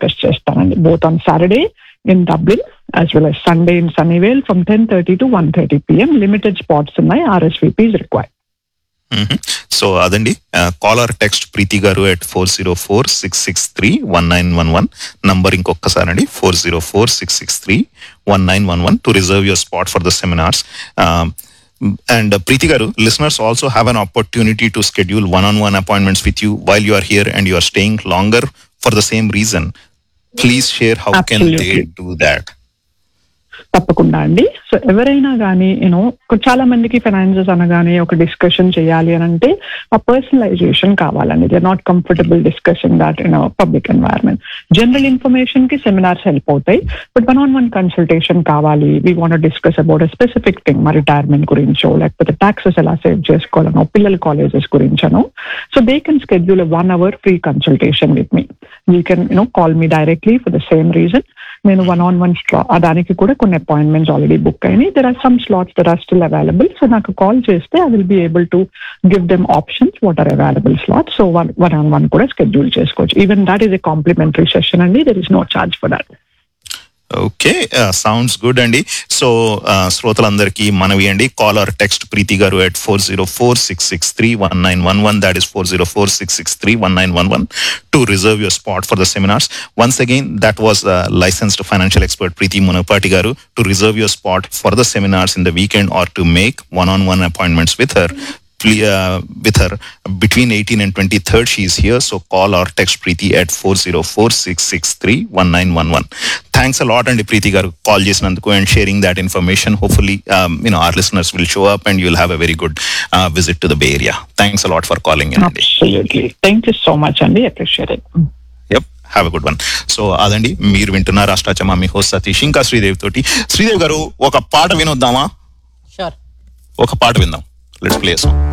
Discuss చేస్తానండి both on Saturday in Dublin as well as Sunday in Sunnyvale from ten thirty to one thirty PM limited spots ఉన్నాయి RSVPs required so అదండి caller text Preethi గారు at four zero four six six three one nine one one number ఇంకొకసారి అండి four zero four six six three one nine one one to reserve your spot for the seminars and Preethi గారు listeners also have an opportunity to schedule one on one appointments with you while you are here and you are staying longer for the same reason please share how can they Absolutely. Do that తప్పకుండా అండి so ఎవరైనా కానీ you know చాలా మందికి finances అనగానే ఒక discussion చేయాలి అని అంటే ఆ పర్సనలైజేషన్ కావాలండి they not comfortable discussion that in public environment general information కి సెమినార్స్ హెల్ప్ అవుతాయి but one on one consultation కావాలి we want discuss about specific thing మా రిటైర్మెంట్ గురించో లేకపోతే ట్యాక్సెస్ ఎలా సేవ్ చేసుకోవాలనో పిల్లల కాలేజెస్ గురించనో so they can schedule one hour free consultation with me you can you know call me directly for the same reason నేను one on one దానికి కూడా కొన్ని అపాయింట్మెంట్స్ ఆల్రెడీ బుక్ అయినాయి there are some slots there are still available so నాకు call చేస్తే I will be able to give them options what are available slots so one one on one కూడా schedule చేసుకోవచ్చు even that is a complimentary session అండి there is no charge for that okay sounds good అండి so శ్రోతలందరికీ మనవి అండి caller text Preethi గారు at four zero four six six three one nine one one that is four zero four six six three one nine one one to reserve your spot for the seminars once again that was licensed financial expert Preethi Munapati గారు to reserve your spot for the seminars in the weekend or to make one on one appointments with her uh, with her between 18 and 23rd she is here so call or text preeti at 404-663-1911 thanks a lot and preeti garu call చేసినందుకు and sharing that information hopefully um, you know our listeners will show up and you'll have a very good uh, visit to the bay area thanks a lot for calling in అండి absolutely thank you so much అండి appreciate it yup have a good one so అదండి మీరు వింటున్నారు అష్టాచమా మీ host Satish ఇంకా శ్రీదేవి తోటి శ్రీదేవి గారు ఒక పాట వినొద్దామా షూర్ ఒక పాట విందాం లెట్స్ ప్లే సాంగ్